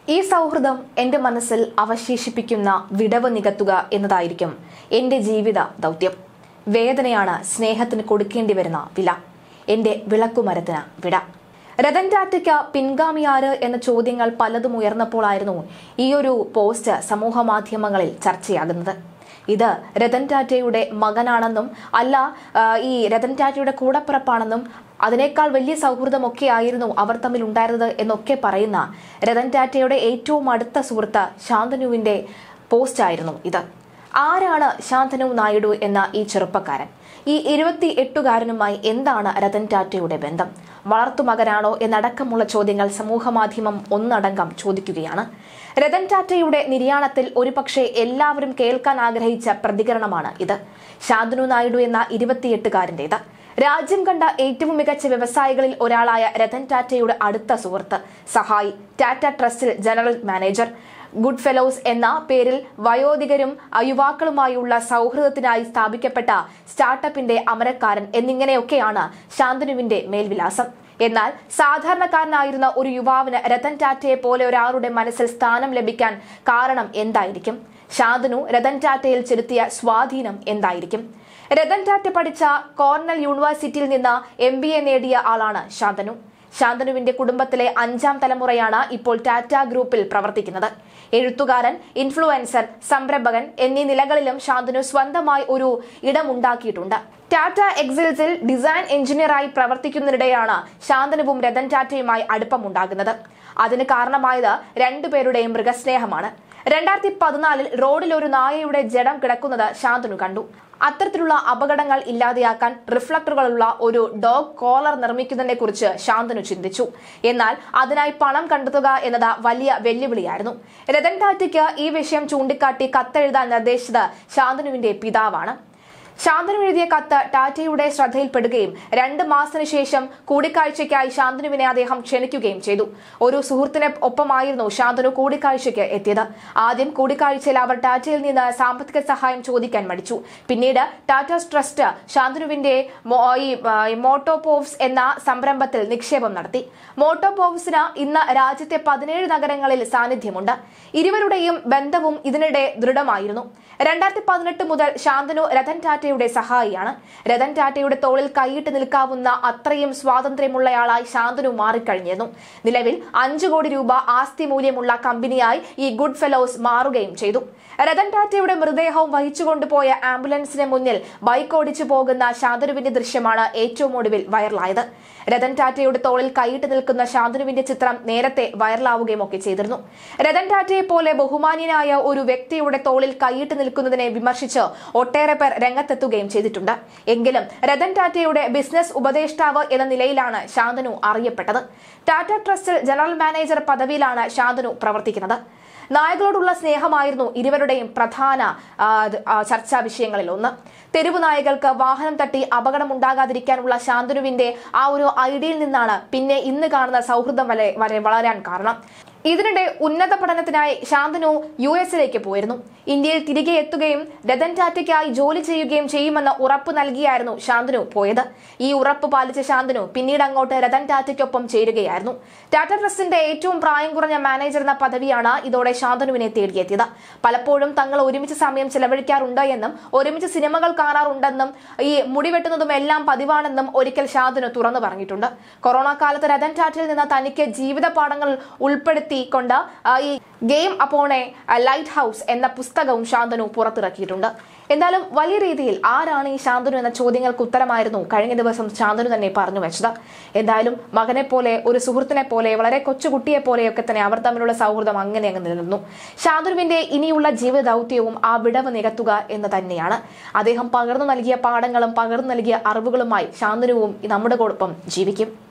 ഈ സൗഹൃദം എൻ്റെ മനസ്സിൽ അവശേഷിപ്പിക്കുന്ന വിടവ് നികത്തുക എന്നതായിരിക്കും എൻ്റെ ജീവിത ദൗത്യം വേദനയാണ് സ്നേഹത്തിന് കൊടുക്കേണ്ടി വരുന്ന വില എൻ്റെ വിളക്കുമരത്തിന് വിട രതൻ ടാറ്റയ്ക്ക് പിൻഗാമിയാര് എന്ന ചോദ്യങ്ങൾ പലതും ഉയർന്നപ്പോഴായിരുന്നു ഈ ഒരു പോസ്റ്റ് സമൂഹ മാധ്യമങ്ങളിൽ ചർച്ചയാകുന്നത് ഇത് രതൻ ടാറ്റയുടെ മകനാണെന്നും അല്ല ആ, ഈ രതൻ ടാറ്റയുടെ കൂടപ്പിറപ്പാണെന്നും അതിനേക്കാൾ വലിയ സൗഹൃദമൊക്കെ ആയിരുന്നു അവർ തമ്മിൽ ഉണ്ടായിരുന്നത് എന്നൊക്കെ പറയുന്ന രതൻ ടാറ്റയുടെ ഏറ്റവും അടുത്ത സുഹൃത്ത് ശാന്തനുവിന്റെ പോസ്റ്റ് ആയിരുന്നു ഇത് ആരാണ് ശാന്തനു നായിഡു എന്ന ഈ ചെറുപ്പക്കാരൻ ഈ ഇരുപത്തി എട്ടുകാരനുമായി എന്താണ് രതൻ ടാറ്റയുടെ ബന്ധം വളർത്തുമകനാണോ എന്നടക്കമുള്ള ചോദ്യങ്ങൾ സമൂഹമാധ്യമം ഒന്നടങ്കം ചോദിക്കുകയാണ് രതൻ ടാറ്റയുടെ നിര്യാണത്തിൽ ഒരുപക്ഷെ എല്ലാവരും കേൾക്കാൻ ആഗ്രഹിച്ച പ്രതികരണമാണ് ഇത് ശാന്തനു നായിഡു എന്ന ഇരുപത്തിയെട്ടുകാരൻ്റെത് രാജ്യം കണ്ട ഏറ്റവും മികച്ച വ്യവസായികളിൽ ഒരാളായ രതൻ ടാറ്റയുടെ അടുത്ത സുഹൃത്ത് സഹായി ടാറ്റ ട്രസ്റ്റിൽ ജനറൽ മാനേജർ ഗുഡ് ഫെലോസ് എന്ന പേരിൽ വയോധികരും അഹ് യുവാക്കളുമായുള്ള സൗഹൃദത്തിനായി സ്ഥാപിക്കപ്പെട്ട സ്റ്റാർട്ടപ്പിന്റെ അമരക്കാരൻ എന്നിങ്ങനെയൊക്കെയാണ് ശാന്തനുവിന്റെ മേൽവിലാസം എന്നാൽ സാധാരണക്കാരനായിരുന്ന ഒരു യുവാവിന് രതൻ ടാറ്റയെ പോലെ ഒരാളുടെ മനസ്സിൽ സ്ഥാനം ലഭിക്കാൻ കാരണം എന്തായിരിക്കും ശാന്തനു രതൻ ടാറ്റയിൽ ചെലുത്തിയ സ്വാധീനം എന്തായിരിക്കും രതൻ ടാറ്റ പഠിച്ച കോർണൽ യൂണിവേഴ്സിറ്റിയിൽ നിന്ന് എം ബി എ നേടിയ ആളാണ് ശാന്തനു ശാന്തനുവിന്റെ കുടുംബത്തിലെ അഞ്ചാം തലമുറയാണ് ഇപ്പോൾ ടാറ്റ ഗ്രൂപ്പിൽ പ്രവർത്തിക്കുന്നത് എഴുത്തുകാരൻ ഇൻഫ്ലുവൻസർ സംരംഭകൻ എന്നീ നിലകളിലും ശാന്തനു സ്വന്തമായി ഒരു ഇടമുണ്ടാക്കിയിട്ടുണ്ട് ടാറ്റ എക്സിൽസിൽ ഡിസൈൻ എഞ്ചിനീയറായി പ്രവർത്തിക്കുന്നതിനിടെയാണ് ശാന്തനുവും രതൻ ടാറ്റയുമായി അടുപ്പമുണ്ടാകുന്നത് അതിന് കാരണമായത് രണ്ടുപേരുടെയും മൃഗസ്നേഹമാണ് രണ്ടായിരത്തി പതിനാലിൽ റോഡിൽ ഒരു നായയുടെ ജഡം കിടക്കുന്നത് ശാന്തനു കണ്ടു അത്തരത്തിലുള്ള അപകടങ്ങൾ ഇല്ലാതെയാക്കാൻ റിഫ്ലക്ടറുകളുള്ള ഒരു ഡോഗ് കോളർ നിർമ്മിക്കുന്നതിനെ കുറിച്ച് ശാന്തനു ചിന്തിച്ചു എന്നാൽ അതിനായി പണം കണ്ടെത്തുക എന്നത് വലിയ വെല്ലുവിളിയായിരുന്നു രതൻ ടാറ്റയ്ക്ക് ഈ വിഷയം ചൂണ്ടിക്കാട്ടി കത്തെഴുതാൻ നിർദ്ദേശിച്ചത് ശാന്തനുവിന്റെ പിതാവാണ് ശാന്തനു എഴുതിയ കത്ത് ടാറ്റയുടെ ശ്രദ്ധയിൽപ്പെടുകയും രണ്ട് മാസത്തിനു ശേഷം കൂടിക്കാഴ്ചയ്ക്കായി ശാന്തനുവിനെ അദ്ദേഹം ക്ഷണിക്കുകയും ചെയ്തു ഒരു സുഹൃത്തിനെ ഒപ്പമായിരുന്നു ശാന്തനു കൂടിക്കാഴ്ചയ്ക്ക് എത്തിയത് ആദ്യം കൂടിക്കാഴ്ചയിൽ അവർ ടാറ്റയിൽ നിന്ന് സാമ്പത്തിക സഹായം ചോദിക്കാൻ മടിച്ചു പിന്നീട് ടാറ്റ ട്രസ്റ്റ് ശാന്തനുവിന്റെ മോ- ഈ ആ, ഈ മോട്ടോപോവ്സ് എന്ന സംരംഭത്തിൽ നിക്ഷേപം നടത്തി മോട്ടോപോവ്സിന് ഇന്ന് രാജ്യത്തെ പതിനേഴ് നഗരങ്ങളിൽ സാന്നിധ്യമുണ്ട് ഇരുവരുടെയും ബന്ധവും ഇതിനിടെ ദൃഢമായിരുന്നു രണ്ടായിരത്തി പതിനെട്ട് മുതൽ ശാന്തനു രതൻ ടാറ്റയുടെ സഹായിയാണ് രതൻ ടാറ്റയുടെ തോളിൽ കൈയിട്ട് നിൽക്കാവുന്ന അത്രയും സ്വാതന്ത്ര്യമുള്ളയാളായി ശാന്തനു മാറിക്കഴിഞ്ഞിരുന്നു നിലവിൽ അഞ്ചു കോടി രൂപ ആസ്തി മൂല്യമുള്ള കമ്പനിയായി ഈ ഗുഡ് ഫെലോസ് മാറുകയും ചെയ്തു രതൻ ടാറ്റയുടെ മൃതദേഹവും വഹിച്ചുകൊണ്ടുപോയ ആംബുലൻസിന് മുന്നിൽ ബൈക്ക് ഓടിച്ചു പോകുന്ന ശാന്തനുവിന്റെ ദൃശ്യമാണ് ഏറ്റവും ഒടുവിൽ വൈറലായത് രതൻ ടാറ്റയുടെ തോളിൽ കൈയിട്ട് നിൽക്കുന്ന ശാന്തനുവിന്റെ ചിത്രം നേരത്തെ വൈറലാവുകയും ഒക്കെ ചെയ്തിരുന്നു രതൻ ടാറ്റയെ പോലെ ബഹുമാന്യനായ ഒരു വ്യക്തിയുടെ തോളിൽ കൈയിട്ട് നിൽക്കുന്നതിനെ വിമർശിച്ച് ഒട്ടേറെ പേർ രംഗത്തെത്തുകയും ചെയ്തിട്ടുണ്ട് എങ്കിലും രതൻ ടാറ്റയുടെ ബിസിനസ് ഉപദേഷ്ടാവ് എന്ന നിലയിലാണ് ശാന്തനു അറിയപ്പെട്ടത് ടാറ്റ ട്രസ്റ്റിൽ ജനറൽ മാനേജർ പദവിയിലാണ് ശാന്തനു പ്രവർത്തിക്കുന്നത് നായകളോടുള്ള സ്നേഹമായിരുന്നു ഇരുവരുടെയും പ്രധാന ആ, ഇത്, ആ, ചർച്ചാ വിഷയങ്ങളിൽ ഒന്ന് തെരുവ് നായകൾക്ക് വാഹനം തട്ടി അപകടമുണ്ടാകാതിരിക്കാനുള്ള ശാന്തനുവിന്റെ ആ ഒരു ഐഡിയയിൽ നിന്നാണ് പിന്നെ ഇന്ന് കാണുന്ന സൗഹൃദം വരെ വരെ വളരാൻ കാരണം ഇതിനിടെ ഉന്നത പഠനത്തിനായി ശാന്തനു യു എസിലേക്ക് പോയിരുന്നു ഇന്ത്യയിൽ തിരികെ എത്തുകയും രതൻ ടാറ്റയ്ക്കായി ജോലി ചെയ്യുകയും ചെയ്യുമെന്ന ഉറപ്പ് നൽകിയായിരുന്നു ശാന്തനു പോയത് ഈ ഉറപ്പ് പാലിച്ച ശാന്തനു പിന്നീട് അങ്ങോട്ട് രതൻ ടാറ്റയ്ക്കൊപ്പം ചേരുകയായിരുന്നു ടാറ്റ ട്രസ്റ്റിന്റെ ഏറ്റവും പ്രായം കുറഞ്ഞ മാനേജർ എന്ന പദവിയാണ് ഇതോടെ ശാന്തനുവിനെ തേടിയെത്തിയത് പലപ്പോഴും തങ്ങൾ ഒരുമിച്ച് സമയം ചെലവഴിക്കാറുണ്ട് എന്നും ഒരുമിച്ച് സിനിമകൾ കാണാറുണ്ടെന്നും ഈ മുടിവെട്ടുന്നതും എല്ലാം പതിവാണെന്നും ഒരിക്കൽ ശാന്തനു തുറന്നു പറഞ്ഞിട്ടുണ്ട് കൊറോണ കാലത്ത് രതൻ ടാറ്റയിൽ നിന്ന് തനിക്ക് ജീവിത പാഠങ്ങൾ ഉൾപ്പെടുത്തിക്കൊണ്ട് ആ, ഈ ഗെയിം അപ്പോണെ ലൈറ്റ് ഹൗസ് എന്ന പുസ്തകവും ശാന്തനു പുറത്തിറക്കിയിട്ടുണ്ട് എന്തായാലും വലിയ രീതിയിൽ ആരാണ് ഈ ശാന്തനു എന്ന ചോദ്യങ്ങൾക്ക് ഉത്തരമായിരുന്നു കഴിഞ്ഞ ദിവസം ശാന്തനു തന്നെ പറഞ്ഞു വെച്ചത് എന്തായാലും മകനെ പോലെ ഒരു സുഹൃത്തിനെ പോലെ വളരെ കൊച്ചുകുട്ടിയെ പോലെയൊക്കെ തന്നെ അവർ തമ്മിലുള്ള സൗഹൃദം അങ്ങനെ അങ്ങ് നിലനിന്നു ശാന്തനുവിന്റെ ഇനിയുള്ള ജീവിത ദൗത്യവും ആ വിടവ് നികത്തുക എന്ന് തന്നെയാണ് അദ്ദേഹം പകർന്നു നൽകിയ പാഠങ്ങളും പകർന്നു നൽകിയ അറിവുകളുമായി ശാന്തനുവും നമ്മുടെ കൂടൊപ്പം ജീവിക്കും